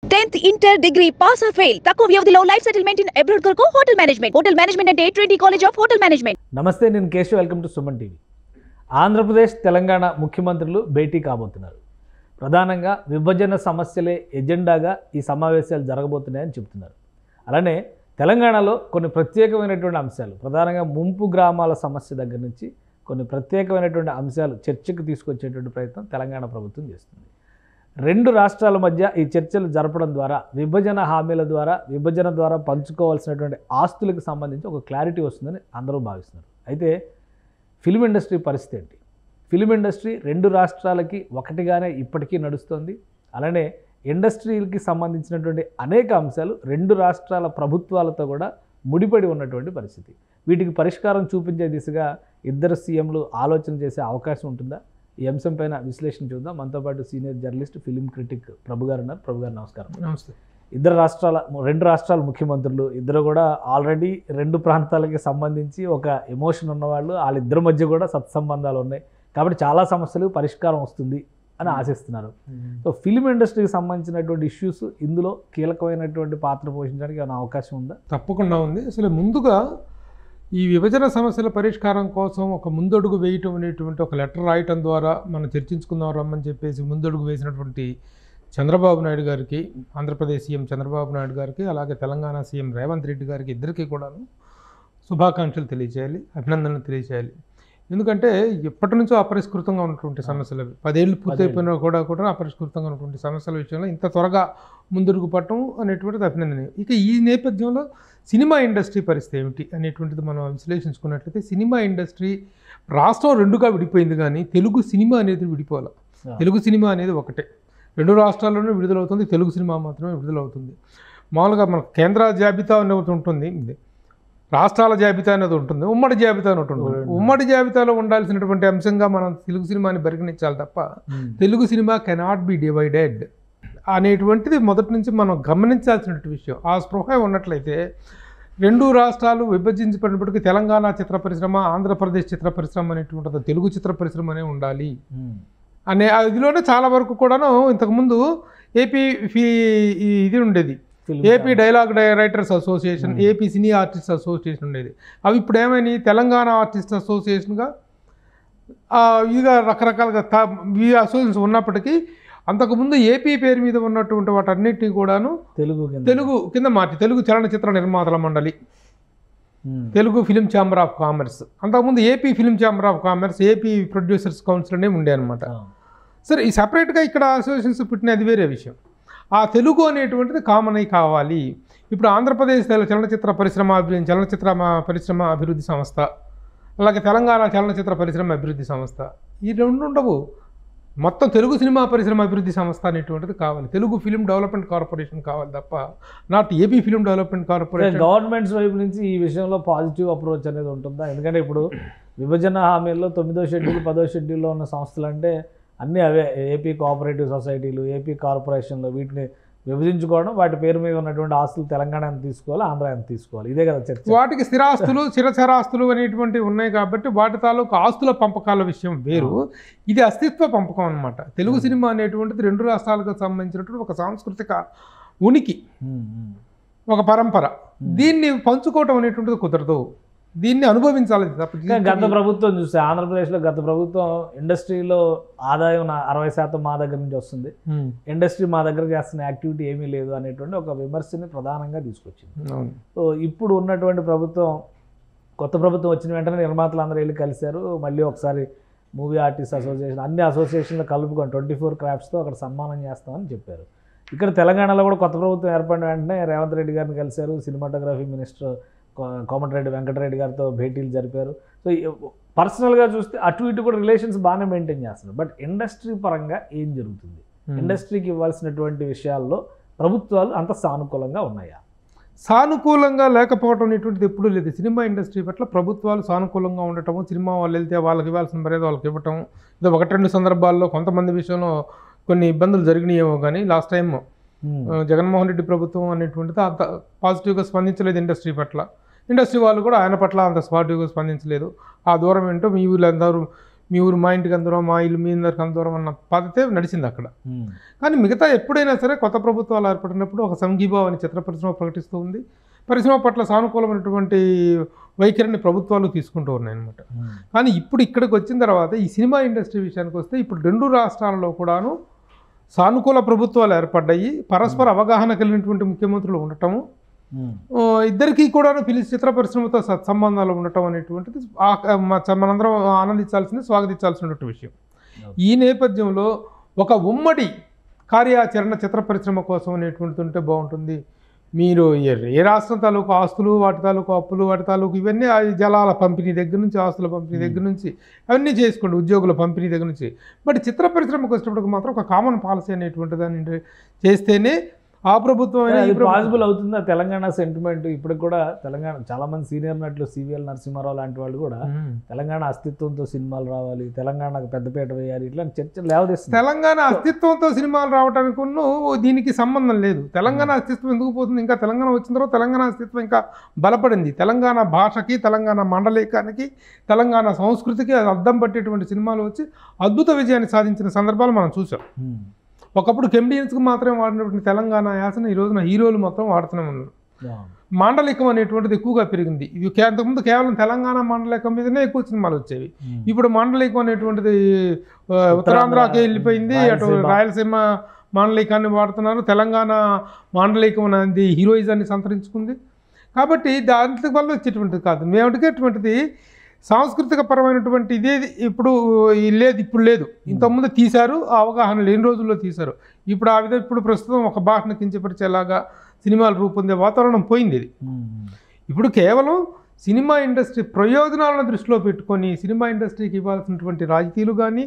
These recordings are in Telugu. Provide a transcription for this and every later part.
Tenth inter degree pass or fail తక్కువ వ్యవధిలో లైఫ్ సెటిల్మెంట్ ఇన్ అబ్రాడ్ కొరకు హోటల్ మేనేజ్మెంట్ హోటల్ మేనేజ్మెంట్ అంటే twenty college of hotel management నమస్తే నేను Keshav welcome to Suman TV Andhra Pradesh Telangana ముఖ్యమంత్రులు భేటీ కాబోతున్నారు ప్రధానంగా విభజన సమస్యలే ఎజెండాగా ఈ సమావేశాలు జరగబోతున్నాయని చెబుతున్నారు అలానే తెలంగాణలో కొన్ని ప్రత్యేకమైనటువంటి అంశాలు ప్రధానంగా ముంపు గ్రామాల సమస్య దగ్గర నుంచి కొన్ని ప్రత్యేకమైనటువంటి అంశాలు చర్చకు తీసుకొచ్చేటువంటి ప్రయత్నం తెలంగాణ ప్రభుత్వం చేస్తుంది రెండు రాష్ట్రాల మధ్య ఈ చర్చలు జరపడం ద్వారా విభజన హామీల ద్వారా విభజన ద్వారా పంచుకోవాల్సినటువంటి ఆస్తులకు సంబంధించి ఒక క్లారిటీ వస్తుందని అందరూ భావిస్తున్నారు అయితే ఫిలిం ఇండస్ట్రీ పరిస్థితి ఏంటి ఫిలిం ఇండస్ట్రీ రెండు రాష్ట్రాలకి ఒకటిగానే ఇప్పటికీ నడుస్తుంది అలానే ఇండస్ట్రీకి సంబంధించినటువంటి అనేక అంశాలు రెండు రాష్ట్రాల ప్రభుత్వాలతో కూడా ముడిపడి ఉన్నటువంటి పరిస్థితి వీటికి పరిష్కారం చూపించే దిశగా ఇద్దరు సీఎంలు ఆలోచన చేసే అవకాశం ఉంటుందా ఈ అంశం పైన విశ్లేషణ చూద్దాం మనతో పాటు senior journalist film critic Prabhu గారు ఉన్నారు ప్రభు గారు నమస్కారం నమస్తే ఇద్దరు రాష్ట్రాల రెండు రాష్ట్రాల ముఖ్యమంత్రులు ఇద్దరు కూడా ఆల్రెడీ రెండు ప్రాంతాలకి సంబంధించి ఒక ఎమోషన్ ఉన్నవాళ్ళు వాళ్ళిద్దరి మధ్య కూడా సత్సంబంధాలు ఉన్నాయి కాబట్టి చాలా సమస్యలు పరిష్కారం వస్తుంది అని ఆశిస్తున్నారు సో ఫిలిం ఇండస్ట్రీకి సంబంధించినటువంటి ఇష్యూస్ ఇందులో కీలకమైనటువంటి పాత్ర పోషించడానికి ఏమైనా అవకాశం ఉందా తప్పకుండా ఉంది అసలు ముందుగా ఈ విభజన సమస్యల పరిష్కారం కోసం ఒక ముందడుగు వేయటం అనేటువంటి ఒక లెటర్ రాయటం ద్వారా మనం చర్చించుకుందాం రమ్మని చెప్పేసి ముందడుగు వేసినటువంటి చంద్రబాబు నాయుడు గారికి ఆంధ్రప్రదేశ్ సీఎం చంద్రబాబు నాయుడు గారికి అలాగే తెలంగాణ సీఎం రేవంత్ రెడ్డి గారికి ఇద్దరికీ కూడాను శుభాకాంక్షలు తెలియజేయాలి అభినందనలు తెలియజేయాలి ఎందుకంటే ఎప్పటి నుంచో అపరిష్కృతంగా ఉన్నటువంటి సమస్యలు అవి పదేళ్ళు పూర్తయిపోయినా కూడా కూడా అపరిష్కృతంగా ఉన్నటువంటి సమస్యల విషయంలో ఇంత త్వరగా ముందుకు పట్టడం అనేటువంటిది అభినందనీయం ఇక ఈ నేపథ్యంలో సినిమా ఇండస్ట్రీ పరిస్థితి ఏమిటి అనేటువంటిది మనం విశ్లేషించుకున్నట్లయితే సినిమా ఇండస్ట్రీ రాష్ట్రం రెండుగా విడిపోయింది కానీ తెలుగు సినిమా అనేది విడిపోవాలి తెలుగు సినిమా అనేది ఒకటే రెండు రాష్ట్రాల్లోనూ విడుదలవుతుంది తెలుగు సినిమా మాత్రమే విడుదలవుతుంది మామూలుగా మన కేంద్ర జాబితా అనేది ఉంటుంది ఇది. రాష్ట్రాల జాబితా అనేది ఉంటుంది ఉమ్మడి జాబితా అని ఒకటి ఉంటుంది ఉమ్మడి జాబితాలో ఉండాల్సినటువంటి అంశంగా మనం తెలుగు సినిమాని పరిగణించాలి తప్ప Telugu cinema cannot be divided అనేటువంటిది మొదటి నుంచి మనం గమనించాల్సినటువంటి విషయం ఆ స్పృహ ఉన్నట్లయితే రెండు రాష్ట్రాలు విభజించబడినప్పటికీ తెలంగాణ చిత్ర పరిశ్రమ ఆంధ్రప్రదేశ్ చిత్ర పరిశ్రమ అనేటువంటిది తెలుగు చిత్ర పరిశ్రమనే ఉండాలి అనే ఇదిలోనే చాలా వరకు కూడాను ఇంతకుముందు ఏపీ ఫీ ఈ- ఇది ఉండేది ఏపీ డైలాగ్ డై- writers association Hmm. AP cine artist association ఉండేది అవి ఇప్పుడు ఏమైనాయి తెలంగాణ ఆర్టిస్ట్ అసోసియేషన్గా ఆ, ఇదిగా రకరకాలుగా తా- ఈ అసోసియేషన్ ఉన్నప్పటికీ అంతకుముందు ఏపీ పేరు మీద ఉన్నటువంటి వాటన్నిటిని కూడాను తెలుగు కింద. తెలుగు కింద మార్చి తెలుగు చలనచిత్ర నిర్మాతల మండలి um. Telugu film chamber of commerce అంతకుముందు AP film chamber of commerce AP producers council అనే ఉండే అనమాట ఆ. సరే ఈ సపరేట్గా ఇక్కడ అసోసియేషన్స్ పుట్టినది వేరే విషయం ఆ తెలుగు అనేటువంటిది కామన్ అయి కావాలి ఇప్పుడు ఆంధ్రప్రదేశ్ తెల- చలనచిత్ర పరిశ్రమ అభివృద్ధి చలనచిత్ర మా- పరిశ్రమ అభివృద్ధి సంస్థ అలాగే తెలంగాణ చలనచిత్ర పరిశ్రమ అభివృద్ధి సంస్థ ఈ రెండు ఉండవు మొత్తం తెలుగు సినిమా పరిశ్రమ అభివృద్ధి సంస్థ అనేటువంటిది కావాలి తెలుగు ఫిలిం డెవలప్మెంట్ కార్పొరేషన్ కావాలి తప్ప నాట్ ఏపీ ఫిలిం డెవలప్మెంట్ అంటే కార్పొరేషన్ గవర్నమెంట్స్ వైపు నుంచి ఈ విషయంలో పాజిటివ్ అప్రోచ్ అనేది ఉంటుందా ఎందుకంటే ఇప్పుడు విభజన హామీల్లో తొమ్మిదో షెడ్యూల్ పదో షెడ్యూల్లో ఉన్న సంస్థలు అంటే అన్నీ అవే ఏపీ కోఆపరేటివ్ సొసైటీలు ఏపీ కార్పొరేషన్లు వీటిని విభజించుకోవడం వాటి పేరు మీద ఉన్నటువంటి ఆస్తులు తెలంగాణ ఎంత తీసుకోవాలి ఆంధ్ర ఎంత తీసుకోవాలి ఇదే కదా చర్చ వాటికి స్థిరాస్తులు చిరచరాస్తులు అనేటువంటివి ఉన్నాయి కాబట్టి వాటి తాలూకు ఆస్తుల పంపకాల విషయం వేరు ఇది అస్తిత్వ పంపకం అన్నమాట తెలుగు సినిమా అనేటువంటిది రెండు రాష్ట్రాలకు సంబంధించినటువంటి ఒక సాంస్కృతిక ఉనికి ఉమ్, ఉమ్. ఒక పరంపర దీన్ని పంచుకోవటం అనేటువంటిది కుదరదు దీన్ని అనుభవించాలి తప్ప కానీ గత ప్రభుత్వం చూస్తే ఆంధ్రప్రదేశ్లో గత ప్రభుత్వం ఇండస్ట్రీలో ఆదాయం నా అరవై శాతం మా దగ్గర నుంచి వస్తుంది ఉమ్, ఇండస్ట్రీ మా దగ్గర చేస్తున్న యాక్టివిటీ ఏమీ లేదు అనేటువంటి ఒక విమర్శని ప్రధానంగా తీసుకొచ్చింది అవును సో ఇప్పుడు ఉన్నటువంటి ప్రభుత్వం కొత్త ప్రభుత్వం వచ్చిన వెంటనే నిర్మాతలు అందరూ వెళ్ళి కలిశారు మళ్ళీ ఒకసారి మూవీ ఆర్టిస్ట్ అసోసియేషన్ అన్ని అసోసియేషన్లు కలుపుకొని ట్వంటీ ఫోర్ క్రాఫ్ట్స్తో అక్కడ సన్మానం చేస్తామని చెప్పారు ఇక్కడ తెలంగాణలో కూడా కొత్త ప్రభుత్వం ఏర్పడిన వెంటనే రేవంత్ రెడ్డి గారిని కలిశారు సినిమాటోగ్రఫీ మినిస్టర్ కో- కోమటిరెడ్డి వెంకటరెడ్డి గారితో భేటీలు జరిపారు సో పర్సనల్గా చూస్తే అటు ఇటు కూడా రిలేషన్స్ బాగానే మెయింటైన్ చేస్తున్నారు బట్ ఇండస్ట్రీ పరంగా ఏం జరుగుతుంది ఉమ్. ఇండస్ట్రీకి ఇవ్వాల్సినటువంటి విషయాల్లో ప్రభుత్వాలు అంత సానుకూలంగా ఉన్నాయా సానుకూలంగా లేకపోవడం అనేటువంటిది ఎప్పుడూ లేదు సినిమా ఇండస్ట్రీ పట్ల ప్రభుత్వాలు సానుకూలంగా ఉండటము సినిమా వాళ్ళు వెళ్తే వాళ్ళకి ఇవ్వాల్సిన మర్యాద వాళ్ళకి ఇవ్వటం ఇది ఒకటి రెండు సందర్భాల్లో కొంతమంది విషయంలో కొన్ని ఇబ్బందులు జరిగినాయేమో కానీ లాస్ట్ టైం ఆ, జగన్మోహన్ రెడ్డి ప్రభుత్వం అనేటువంటిది అంత పాజిటివ్గా స్పందించలేదు ఇండస్ట్రీ పట్ల ఇండస్ట్రీ వాళ్ళు కూడా ఆయన పట్ల అంత పాజిటివ్గా స్పందించలేదు ఆ దూరం ఏంటో మీ వీళ్ళందరూ మీ ఊరు మా ఇంటికి అందరం మా ఇల్లు మీ అందరికి అందరం అన్న పద్ధతే నడిచింది అక్కడ ఉమ్. కానీ మిగతా ఎప్పుడైనా సరే కొత్త ప్రభుత్వాలు ఏర్పడినప్పుడు ఒక సంఘీభావాన్ని చిత్ర పరిశ్రమ ప్రకటిస్తూ ఉంది పరిశ్రమ పట్ల సానుకూలమైనటువంటి వైఖరిని ప్రభుత్వాలు తీసుకుంటూ ఉన్నాయన్నమాట ఉమ్. కానీ ఇప్పుడు ఇక్కడికి వచ్చిన తర్వాత ఈ సినిమా ఇండస్ట్రీ విషయానికి వస్తే ఇప్పుడు రెండు రాష్ట్రాలలో కూడాను సానుకూల ప్రభుత్వాలు ఏర్పడ్డాయి పరస్పర అవగాహన కలిగినటువంటి ముఖ్యమంత్రులు ఉండటము ఉమ్. ఆ, ఇద్దరికీ కూడాను పిలిచి చిత్ర పరిశ్రమతో సత్సంబంధాలు ఉండటం అనేటువంటిది ఆ- మ- మనందరం ఆనందించాల్సింది స్వాగతించాల్సినటువంటి విషయం ఈ నేపథ్యంలో ఒక ఉమ్మడి కార్యాచరణ చిత్ర పరిశ్రమ కోసం అనేటువంటిది ఉంటే బాగుంటుంది మీరు ఏ ఏ రాష్ట్రం తాలూకు ఆస్తులు వాటి తాలూకు అప్పులు వాటి తాలూకు ఇవన్నీ ఆ జలాల పంపిణీ దగ్గర నుంచి ఆస్తుల పంపిణీ దగ్గర నుంచి అవన్నీ చేసుకోండి ఉద్యోగుల పంపిణీ దగ్గర నుంచి బట్ చిత్ర పరిశ్రమకు వచ్చినప్పటికి మాత్రం ఒక కామన్ పాలసీ అనేటువంటి దాన్ని చేస్తేనే ఆ ప్రభుత్వం అయినా ఈ అది ప్రభుత్వం- పాసిబుల్ అవుతుందా తెలంగాణ సెంటిమెంట్ ఇప్పటికి కూడా తెలంగాణ చాలా మంది సీనియర్ నటులు సివిఎల్ నరసింహారావు లాంటి వాళ్ళు కూడా మ్మ్. తెలంగాణ అస్తిత్వంతో సినిమాలు రావాలి తెలంగాణకు పెద్దపీట వేయాలి ఇట్లాంటి చర్చలు లేవదీస్తుంది తెలంగాణ అస్తిత్వంతో సినిమాలు రావడానికి ఉన్ను దీనికి సంబంధం లేదు తెలంగాణ అస్తిత్వం ఎందుకు పోతుంది ఇంకా తెలంగాణ వచ్చిన తర్వాత తెలంగాణ అస్తిత్వం ఇంకా బలపడింది తెలంగాణ భాషకి తెలంగాణ మండలికానికి తెలంగాణ సంస్కృతికి అది అద్దం పట్టేటువంటి సినిమాలు వచ్చి అద్భుత విజయాన్ని సాధించిన సందర్భాలు మనం చూసాం ఉమ్. ఒకప్పుడు కెమిడియన్స్కి మాత్రమే వాడినటువంటి తెలంగాణ యాసను ఈ రోజున హీరోలు మొత్తం వాడుతూనే ఉన్నారు అవును. మాండలికం అనేటువంటిది ఎక్కువగా పెరిగింది ఇది కే- అంతకుముందు కేవలం తెలంగాణ మాండలికం మీదనే ఎక్కువ సినిమాలు వచ్చేవి ఉమ్. ఇప్పుడు మాండలికం అనేటువంటిది ఆ, ఉత్తరాంధ్రకి వెళ్ళిపోయింది అటు రాయలసీమ. రాయలసీమ మాండలికాన్ని వాడుతున్నారు తెలంగాణ మాండలికం అనేది హీరోయిజాన్ని సంతరించుకుంది కాబట్టి దాంట్లో వల్ల వచ్చేటువంటిది కాదు మేము అడిగేటువంటిది సాంస్కృతిక పరమైనటువంటి ఇదే ఇప్పుడు ఈ లేదు ఇప్పుడు లేదు ఇంతకుముందు తీశారు ఆ అవగాహన లేని రోజుల్లో తీశారు ఇప్పుడు ఆ విధంగా ఇప్పుడు ప్రస్తుతం ఒక భాషను కించపరిచేలాగా సినిమాలు రూపొందే వాతావరణం పోయింది ఇది ఉమ్. ఇప్పుడు కేవలం సినిమా ఇండస్ట్రీ ప్రయోజనాలను దృష్టిలో పెట్టుకొని సినిమా ఇండస్ట్రీకి ఇవ్వాల్సినటువంటి రాయితీలు కానీ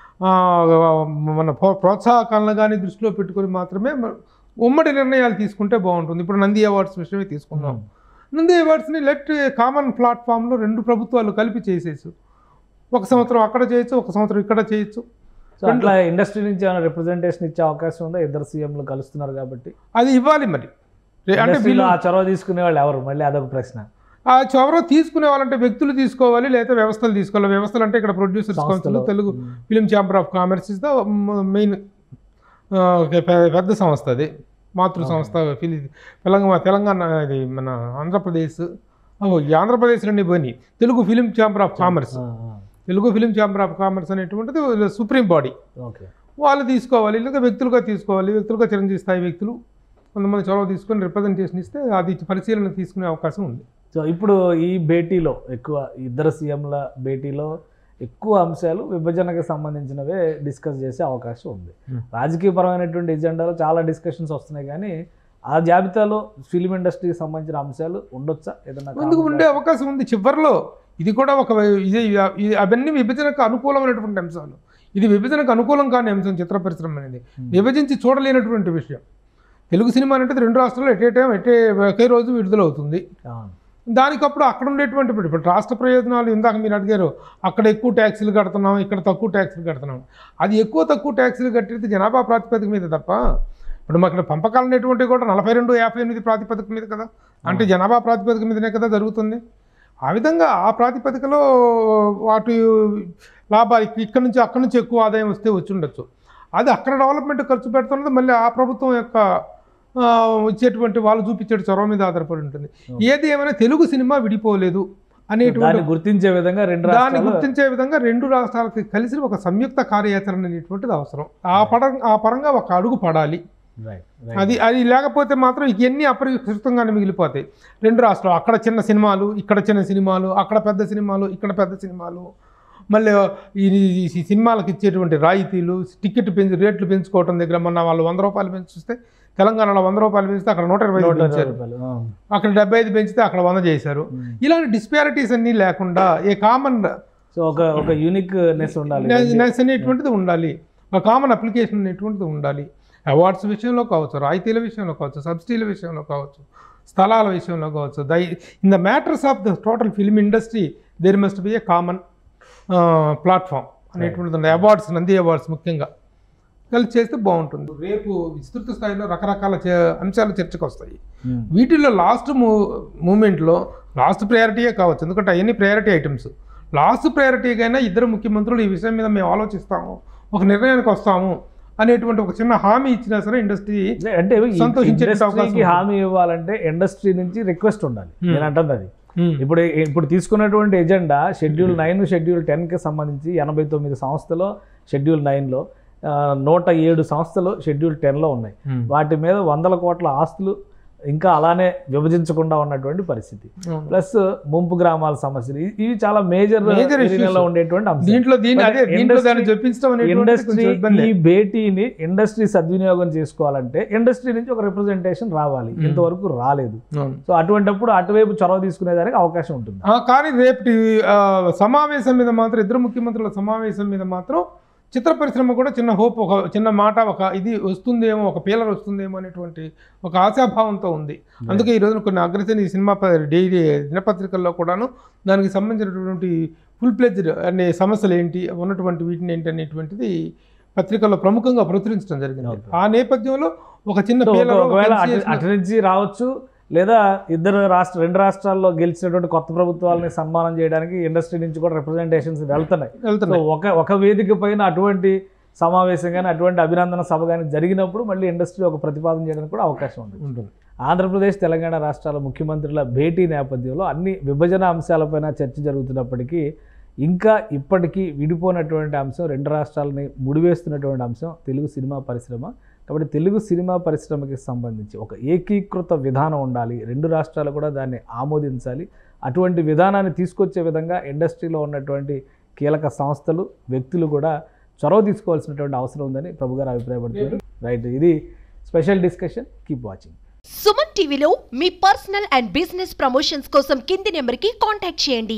మన ప్రో- ప్రోత్సాహకాలను కానీ దృష్టిలో పెట్టుకొని మాత్రమే మన- ఉమ్మడి నిర్ణయాలు తీసుకుంటే బాగుంటుంది ఇప్పుడు నంది అవార్డ్స్ విషయమే తీసుకుందాం నంది అవార్డ్స్ని లెట్ కామన్ ప్లాట్ఫామ్లో రెండు ప్రభుత్వాలు కలిపి చేసేసు ఒక సంవత్సరం అక్కడ చేయొచ్చు ఒక సంవత్సరం ఇక్కడ చేయొచ్చు సో అట్లా ఇండస్ట్రీ నుంచి ఏమైనా రిప్రజెంటేషన్ ఇచ్చే అవకాశం ఉందా ఇద్దరు సీఎంలు కలుస్తున్నారు కాబట్టి అది ఇవ్వాలి మరి రే- అంటే ఇండస్ట్రీలో వీళ్ళు ఆ చొరవ తీసుకునే వాళ్ళు ఎవరు మళ్ళీ అదొక ప్రశ్న ఆ చొరవ తీసుకునే వాళ్ళంటే వ్యక్తులు తీసుకోవాలి లేదా వ్యవస్థలు తీసుకోవాలి వ్యవస్థలు అంటే ఇక్కడ ప్రొడ్యూసర్స్ కౌన్సిల్ సంస్థలు. Telugu um. Film chamber of commerce is the main పెద్ద సంస్థ అది మాతృ సంస్థ ఫిలి తెలంగాణ తెలంగాణ ఇది మన ఆంధ్రప్రదేశ్ ఓ, ఈ ఆంధ్రప్రదేశ్లోనే పోయి Telugu film chamber of commerce ఆ, ఆ. Telugu film chamber of commerce అనేటువంటిది సుప్రీం బాడీ ఓకే వాళ్ళు తీసుకోవాలి లేదా వ్యక్తులుగా తీసుకోవాలి వ్యక్తులుగా చిరంజీవి స్థాయి వ్యక్తులు కొంతమంది చొరవ తీసుకొని రిప్రజెంటేషన్ ఇస్తే అది పరిశీలన తీసుకునే అవకాశం ఉంది సో ఇప్పుడు ఈ భేటీలో ఎక్కువ ఇద్దరు సీఎంల భేటీలో ఎక్కువ అంశాలు విభజనకు సంబంధించినవే డిస్కస్ చేసే అవకాశం ఉంది Hmm. రాజకీయపరమైనటువంటి ఎజెండాలో చాలా డిస్కషన్స్ వస్తున్నాయి కానీ ఆ జాబితాలో ఫిలిం ఇండస్ట్రీకి సంబంధించిన అంశాలు ఉండొచ్చా ఏదన్నా ముందుకు common ఉండే అవకాశం ఉంది చివరిలో ఇది కూడా ఒక ఇది ఇది- అవన్నీ విభజనకు అనుకూలమైనటువంటి అంశాలు ఇది విభజనకు అనుకూలం కాని అంశం చిత్ర పరిశ్రమ అనేది Hmm. విభజించి చూడలేనటువంటి విషయం తెలుగు సినిమా అంటే రెండు రాష్ట్రాల్లో ఎటే టైం ఎటే ఒకే రోజు విడుదల అవుతుంది అవును. దానికప్పుడు అక్కడ ఉండేటువంటి ఇప్పుడు ఇప్పుడు రాష్ట్ర ప్రయోజనాలు ఇందాక మీరు అడిగారు అక్కడ ఎక్కువ ట్యాక్సీలు కడుతున్నాం ఇక్కడ తక్కువ ట్యాక్సీలు కడుతున్నాం అది ఎక్కువ తక్కువ ట్యాక్సీలు కట్టేది జనాభా ప్రాతిపదిక మీద తప్ప ఇప్పుడు మాకు ఇక్కడ పంపకాలు అనేటువంటివి కూడా నలభై రెండు యాభై ఎనిమిది ప్రాతిపదిక మీద కదా అంటే జనాభా ప్రాతిపదిక మీదనే కదా జరుగుతుంది ఆ విధంగా ఆ ప్రాతిపదికలో వాటి లాభాలు ఇక్కడ నుంచి అక్కడ నుంచి ఎక్కువ ఆదాయం వస్తే వచ్చి ఉండొచ్చు అది అక్కడ డెవలప్మెంట్ ఖర్చు పెడుతున్నది మళ్ళీ ఆ ప్రభుత్వం యొక్క ఆ, ఇచ్చేటువంటి వాళ్ళు చూపించే చొరవ మీద ఆధారపడి ఉంటుంది ఏది ఏమైనా తెలుగు సినిమా విడిపోలేదు అనేటువంటి దాన్ని గుర్తించే విధంగా రెండు దాన్ని రాష్ట్రాలు గుర్తించే విధంగా రెండు రాష్ట్రాలకి కలిసి ఒక సంయుక్త కార్యాచరణ అనేటువంటిది అవసరం ఆ పడ ఆ పరంగా ఒక అడుగు పడాలి Right, right. అది అది లేకపోతే మాత్రం ఇవన్నీ అపరికృతంగానే మిగిలిపోతాయి రెండు రాష్ట్రాలు అక్కడ చిన్న సినిమాలు ఇక్కడ చిన్న సినిమాలు అక్కడ పెద్ద సినిమాలు ఇక్కడ పెద్ద సినిమాలు మళ్ళీ ఈ ఈ సినిమాలకు ఇచ్చేటువంటి రాయితీలు టికెట్ పెంచి రేట్లు పెంచుకోవటం దగ్గర మొన్న వాళ్ళు వంద రూపాయలు పెంచుస్తే తెలంగాణలో వంద రూపాయలు పెంచితే అక్కడ నూట ఇరవై ఐదు నూట ఇరవై పెంచారు రూపాయలు ఆ. అక్కడ డెబ్బై ఐదు పెంచితే అక్కడ వంద చేశారు ఉమ్. ఇలాంటి డిస్పారిటీస్ అన్నీ లేకుండా ఏ కామన్ సో ఒక ఒక యూనిక్ నెస్ ఉండాలి నెస్ అనేటువంటిది ఉండాలి ఒక కామన్ అప్లికేషన్ అనేటువంటిది ఉండాలి అవార్డ్స్ విషయంలో కావచ్చు రాయితీల విషయంలో కావచ్చు సబ్సిడీల విషయంలో కావచ్చు స్థలాల విషయంలో కావచ్చు they in the matters of the total film industry there must be a common platform అనేటువంటిది ఉంది అవార్డ్స్ నంది అవార్డ్స్ ముఖ్యంగా కలిసి చేస్తే బాగుంటుంది రేపు విస్తృత స్థాయిలో రకరకాల చే- అంశాలు చర్చకు వస్తాయి ఉమ్. వీటిల్లో లాస్ట్ మూ మూమెంట్లో లాస్ట్ ప్రయారిటీయే కావచ్చు ఎందుకంటే అవన్నీ ప్రయారిటీ ఐటమ్స్ లాస్ట్ ప్రయారిటీకైనా ఇద్దరు ముఖ్యమంత్రులు ఈ విషయం మీద మేము ఆలోచిస్తాము ఒక నిర్ణయానికి వస్తాము అనేటువంటి ఒక చిన్న హామీ ఇచ్చినా సరే ఇండస్ట్రీ అంటే ఈ సంతోషించే అవకాశం ఇండస్ట్రీకి ఉంటుంది. హామీ ఇవ్వాలంటే ఇండస్ట్రీ నుంచి రిక్వెస్ట్ ఉండాలి Hmm. నేను అంటుంది అది ఇప్పుడు ఇప్పుడు తీసుకున్నటువంటి ఎజెండా షెడ్యూల్ నైన్ షెడ్యూల్ టెన్కి సంబంధించి ఎనభై తొమ్మిది సంస్థలు షెడ్యూల్ నైన్లో నూట ఏడు సంస్థలు షెడ్యూల్ టెన్లో ఉన్నాయి వాటి మీద వందల కోట్ల ఆస్తులు ఇంకా అలానే విభజించకుండా ఉన్నటువంటి పరిస్థితి ప్లస్ ముంపు గ్రామాల సమస్యలు ఇ- ఇవి చాలా మేజర్ Major issues. ఏరియాలో ఉండేటువంటి అంశం దీంట్లో దీన్ని But అదే దీంట్లో దాన్ని industry- చెప్పించడం అనేటువంటిది ఇండస్ట్రీ కొంచెం ఇబ్బంది ఈ భేటీని ఇండస్ట్రీ సద్వినియోగం చేసుకోవాలంటే ఇండస్ట్రీ నుంచి ఒక రిప్రజెంటేషన్ రావాలి Hmm. ఇంతవరకు రాలేదు అవును. సో అటువంటప్పుడు అటువైపు చొరవ తీసుకునేదానికి అవకాశం ఉంటుంది ఆ, కానీ రేపటి ఆ, సమావేశం మీద మాత్రం ఇద్దరు ముఖ్యమంత్రుల సమావేశం మీద మాత్రం చిత్ర పరిశ్రమ కూడా చిన్న హోప్ ఒక చిన్న మాట ఒక ఇది వస్తుందేమో ఒక పీలర్ వస్తుందేమో అనేటువంటి ఒక ఆశాభావంతో ఉంది అందుకే ఈ రోజున కొన్ని అగ్రశ్రేణి సినిమా ప- డైలీ దినపత్రికల్లో కూడాను దానికి సంబంధించినటువంటి ఫుల్ ప్లెజ్డ్ అనే సమస్యలు ఏంటి ఉన్నటువంటి వీటిని ఏంటి అనేటువంటిది పత్రికల్లో ప్రముఖంగా ప్రచురించడం జరిగింది Okay. ఆ నేపథ్యంలో ఒక చిన్న సో ఒక- పీలర్ ఒకవేళ అటు అటు నుంచి రావచ్చు లేదా ఇద్దరు రాష్ట్ర రెండు రాష్ట్రాల్లో గెలిచినటువంటి కొత్త ప్రభుత్వాలని సన్మానం చేయడానికి ఇండస్ట్రీ నుంచి కూడా రిప్రజెంటేషన్స్ వెళ్తున్నాయి సో వెళ్తున్నాయి ఒక ఒక వేదిక పైన అటువంటి సమావేశం కానీ అటువంటి అభినందన సభ కానీ జరిగినప్పుడు మళ్ళీ ఇండస్ట్రీ ఒక ప్రతిపాదన చేయడానికి కూడా అవకాశం ఉంది ఉంటుంది ఆంధ్రప్రదేశ్ తెలంగాణ రాష్ట్రాల ముఖ్యమంత్రుల భేటీ నేపథ్యంలో అన్ని విభజన అంశాలపైన చర్చ జరుగుతున్నప్పటికీ ఇంకా ఇప్పటికీ విడిపోయినటువంటి అంశం రెండు రాష్ట్రాలని ముడివేస్తున్నటువంటి అంశం తెలుగు సినిమా పరిశ్రమ కాబట్టి తెలుగు సినిమా పరిశ్రమకి సంబంధించి ఒక ఏకీకృత విధానం ఉండాలి రెండు రాష్ట్రాలు కూడా దాన్ని ఆమోదించాలి అటువంటి విధానాన్ని తీసుకొచ్చే విధంగా ఇండస్ట్రీలో ఉన్నటువంటి కీలక సంస్థలు వ్యక్తులు కూడా చొరవ తీసుకోవాల్సినటువంటి అవసరం ఉందని ప్రభు గారు అభిప్రాయపడుతున్నారు రైట్ ఇది special discussion keep watching Suman టీవీలో మీ పర్సనల్ అండ్ బిజినెస్ ప్రమోషన్స్ కోసం కింది నెంబర్కి కాంటాక్ట్ చేయండి